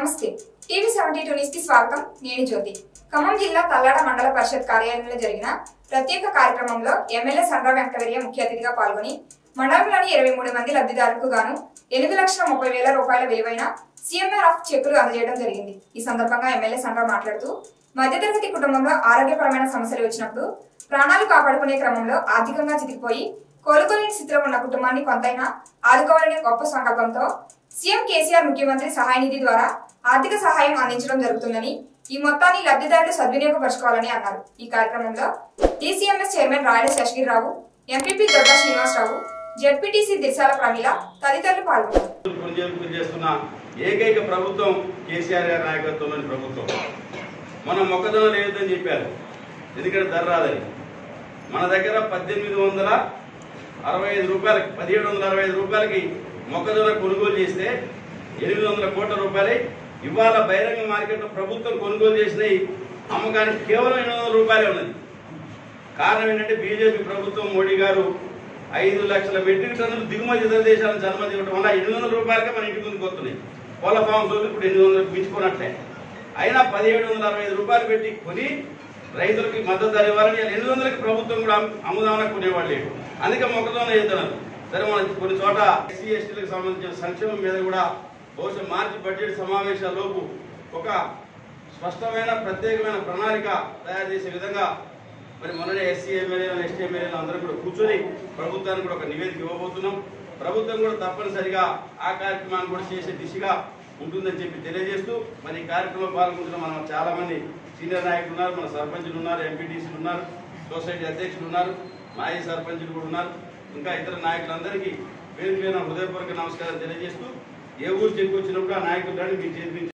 నమస్తే TV seventy two news కి స్వాగతం నేను జ్యోతి ఖమ్మం జిల్లా తల్లాడ మండల పరిషత్ కార్యాలయంలో జరిగిన ప్రత్యేక కార్యక్రమంలో ఎమ్మెల్యే సండ్ర వెంకటవీర్య ముఖ్య అతిథిగా పాల్గొని మండలంలోని ఇరవై మూడు మంది లబ్ధిదారులకు గాను ఎనిమిది లక్షల ముప్పై వేల రూపాయల విలువైన సీఎంఆర్ ఆఫ్ చెక్కులు అందజేయడం జరిగింది ఈ సందర్భంగా ఎమ్మెల్యే సండ్ర మాట్లాడుతూ మధ్యతరగతి కుటుంబంలో ఆరోగ్యపరమైన సమస్యలు వచ్చినప్పుడు ప్రాణాలు కాపాడుకునే క్రమంలో ఆర్థికంగా చితికిపోయి కోలుకోలేని స్థితిలో ఉన్న కుటుంబాన్ని కొంతైనా ఆదుకోవాలనే గొప్ప సంకల్పంతో సీఎం కేసీఆర్ ముఖ్యమంత్రి సహాయ నిధి ద్వారా ఆర్థిక సహాయం అందించడం జరుగుతుందని ఈ మొత్తాన్ని లబ్ధిదారులు సద్వినియోగపరచుకోవాలని అన్నారు ఈ కార్యక్రమంలో TCMS chairman Rayala Sheshagirirao MPP Dodda Srinivasarao ZPTC దిశాల Pramila తదితరులు పాల్గొన్నారు పునరుద్ధరణ చేస్తున్న ఏకైక ప్రభుత్వం కేసీఆర్ గారి నాయకత్వంలోని ప్రభుత్వం మనం మొక్కజొన్న లేదని చెప్పారు ఎందుకంటే ధర రాదని మన దగ్గర పద్దెనిమిది వందల అరవై ఐదు రూపాయలకి పదిహేడు వందల అరవై ఐదు రూపాయలకి మొక్కజొన్న కొనుగోలు చేస్తే ఎనిమిది వందల కోట్ల రూపాయలు ఇవాళ బహిరంగ మార్కెట్లో ప్రభుత్వం కొనుగోలు చేసినవి అమ్మకానికి కేవలం ఎనిమిది వందల రూపాయలే ఉన్నది కారణం ఏంటంటే బీజేపీ ప్రభుత్వం మోడీ గారు ఐదు లక్షల మెట్రిక్ టన్నులు దిగుమతి ఇతర దేశాలకు అనుమతి ఇవ్వడం వల్ల ఎనిమిది వందల రూపాయలకే మన ఇంటి ముందుకు వస్తున్నాయి కోళ్ళ ఫామ్స్ ఇప్పుడు ఎనిమిది వందలకు మించుకున్నట్లే అయినా పదిహేడు వందల అరవై ఐదు రూపాయలు పెట్టి కొని రైతులకి మద్దతు ధర ఇవ్వాలని ఎనిమిది వందలకి ప్రభుత్వం కూడా అమ్ము- అమ్ముదామని కొనేవాళ్ళు లేడు అందుకే మొక్కజొన్న చేస్తున్నారు సరే మన కొన్ని చోట ఎస్సీ ఎస్టీలకు సంబంధించిన సంక్షేమం మీద కూడా బహుశా మార్చి బడ్జెట్ సమావేశాల్లోపు ఒక స్పష్టమైన ప్రత్యేకమైన ప్రణాళిక తయారు చేసే విధంగా మరి మొన్ననే ఎస్సీ ఎమ్మెల్యేలు ఎస్టీ ఎమ్మెల్యేలు అందరూ కూడా కూర్చొని ప్రభుత్వానికి కూడా ఒక నివేదిక ఇవ్వబోతున్నాం ప్రభుత్వం కూడా తప్పనిసరిగా ఆ కార్యక్రమాన్ని కూడా చేసే దిశగా ఉంటుందని చెప్పి తెలియజేస్తూ మరి ఈ కార్యక్రమంలో పాల్గొంటున్న మనం చాలా మంది సీనియర్ నాయకులు ఉన్నారు మన సర్పంచులు ఉన్నారు ఎంపీటీసీలు ఉన్నారు సొసైటీ అధ్యక్షులు ఉన్నారు మాజీ సర్పంచులు కూడా ఉన్నారు ఇంకా ఇతర నాయకులందరికీ పేరు పేరున హృదయపూర్వక నమస్కారం తెలియజేస్తూ ఏ ఊరు చెక్కు వచ్చినప్పుడు ఆ నాయకులు రాని మీ చేతి నుంచి